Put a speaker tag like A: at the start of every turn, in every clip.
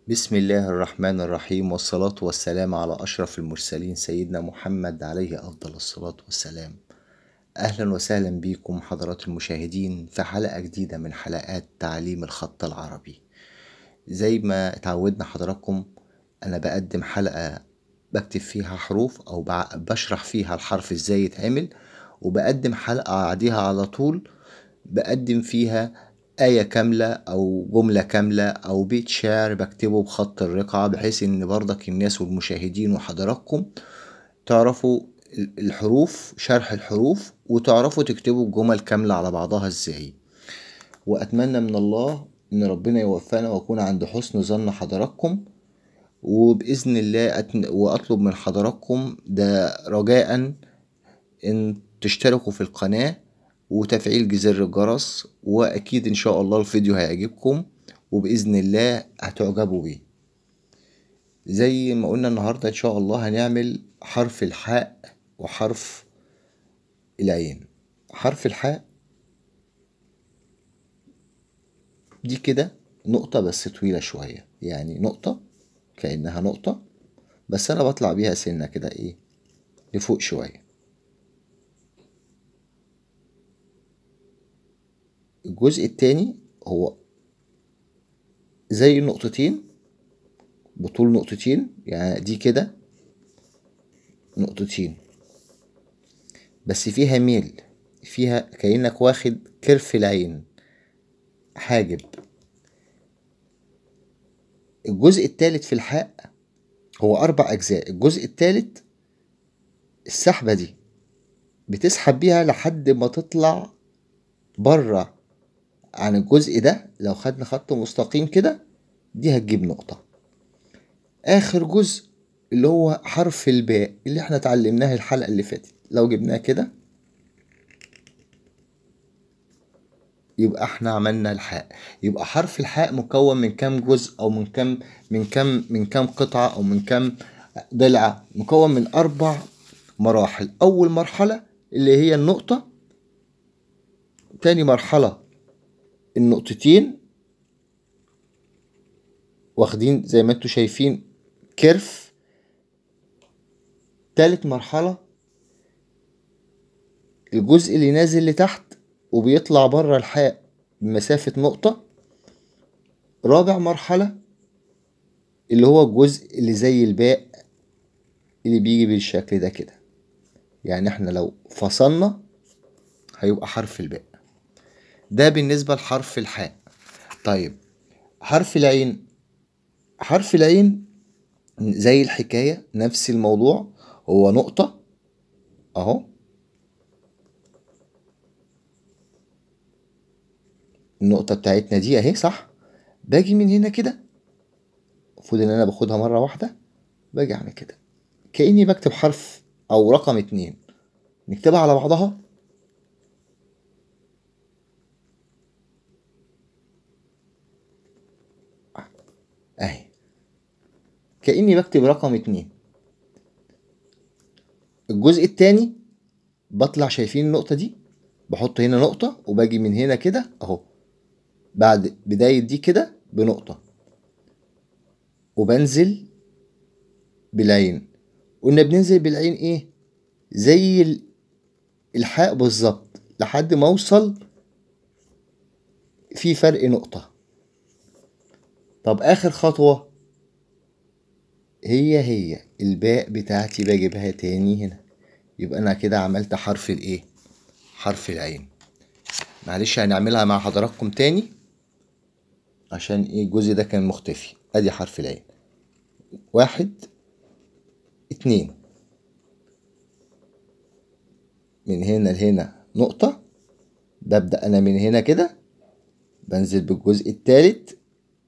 A: بسم الله الرحمن الرحيم والصلاة والسلام على أشرف المرسلين سيدنا محمد عليه أفضل الصلاة والسلام أهلا وسهلا بكم حضرات المشاهدين في حلقة جديدة من حلقات تعليم الخط العربي زي ما اتعودنا حضراتكم أنا بقدم حلقة بكتب فيها حروف أو بع- بشرح فيها الحرف ازاي يتعمل وبقدم حلقة بعديها على طول بقدم فيها آية كاملة أو جملة كاملة أو بيت شعر بكتبه بخط الرقعة بحيث إن برضك الناس والمشاهدين وحضراتكم تعرفوا الحروف شرح الحروف وتعرفوا تكتبوا الجمل كاملة على بعضها إزاي وأتمنى من الله إن ربنا يوفقنا وأكون عند حسن ظن حضراتكم وبإذن الله أتن... وأطلب من حضراتكم ده رجاء إن تشتركوا في القناة وتفعيل جزر الجرس وأكيد إن شاء الله الفيديو هيعجبكم وبإذن الله هتعجبوا بيه زي ما قلنا النهاردة إن شاء الله هنعمل حرف الحاء وحرف العين حرف الحاء دي كده نقطة بس طويلة شوية يعني نقطة كأنها نقطة بس أنا بطلع بيها سنة كده إيه لفوق شوية الجزء التاني هو زي نقطتين بطول نقطتين يعني دي كده نقطتين بس فيها ميل فيها كأنك واخد كرف العين حاجب الجزء التالت في الحاء هو أربع أجزاء الجزء التالت السحبة دي بتسحب بيها لحد ما تطلع بره عن الجزء ده لو خدنا خط مستقيم كده دي هتجيب نقطة آخر جزء اللي هو حرف الباء اللي احنا اتعلمناه الحلقة اللي فاتت لو جبناه كده يبقى احنا عملنا الحاء يبقى حرف الحاء مكون من كام جزء او من كام من كام من كام قطعة او من كام ضلعة مكون من اربع مراحل اول مرحلة اللي هي النقطة تاني مرحلة النقطتين واخدين زي ما انتوا شايفين كيرف تالت مرحلة الجزء اللي نازل لتحت وبيطلع بره الحاء بمسافة نقطة رابع مرحلة اللي هو الجزء اللي زي الباء اللي بيجي بالشكل ده كده يعني احنا لو فصلنا هيبقى حرف الباء ده بالنسبة لحرف الحاء طيب حرف العين حرف العين زي الحكاية نفس الموضوع هو نقطة اهو النقطة بتاعتنا دي اهي صح باجي من هنا كده المفروض ان انا باخدها مرة واحدة باجي اعمل كده كأني بكتب حرف او رقم اتنين نكتبها على بعضها اهي كأني بكتب رقم اتنين الجزء التاني بطلع شايفين النقطة دي بحط هنا نقطة وباجي من هنا كده اهو بعد بداية دي كده بنقطة وبنزل بالعين قلنا بننزل بالعين ايه زي ال- الحاء بالظبط لحد ما اوصل في فرق نقطة طب اخر خطوة هي هي الباء بتاعتي بجيبها تاني هنا يبقى انا كده عملت حرف الايه حرف العين معلش هنعملها مع حضراتكم تاني عشان ايه الجزء ده كان مختفي ادي حرف العين واحد اتنين من هنا لهنا نقطة ببدأ أنا من هنا كده بنزل بالجزء التالت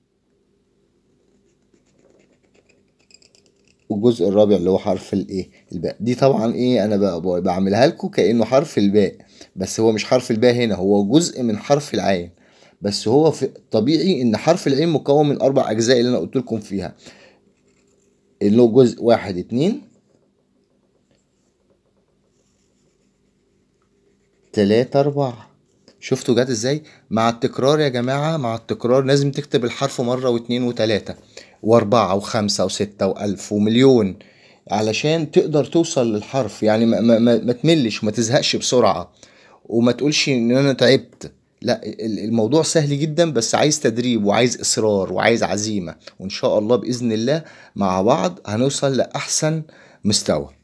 A: والجزء الرابع اللي هو حرف الايه الباء دي طبعا ايه انا ب- ب- بعملها لكم كانه حرف الباء بس هو مش حرف الباء هنا هو جزء من حرف العين بس هو في طبيعي ان حرف العين مكون من اربع اجزاء اللي انا قلت لكم فيها اللي هو جزء واحد اتنين تلاتة اربعة شفتوا جت ازاي مع التكرار يا جماعة مع التكرار لازم تكتب الحرف مرة واتنين وتلاتة واربعة وخمسة وستة والف ومليون علشان تقدر توصل للحرف يعني ما, ما, ما, ما تملش وما تزهقش بسرعة وما تقولش ان انا تعبت لا ال- الموضوع سهل جدا بس عايز تدريب وعايز اصرار وعايز عزيمة وان شاء الله باذن الله مع بعض هنوصل لاحسن مستوى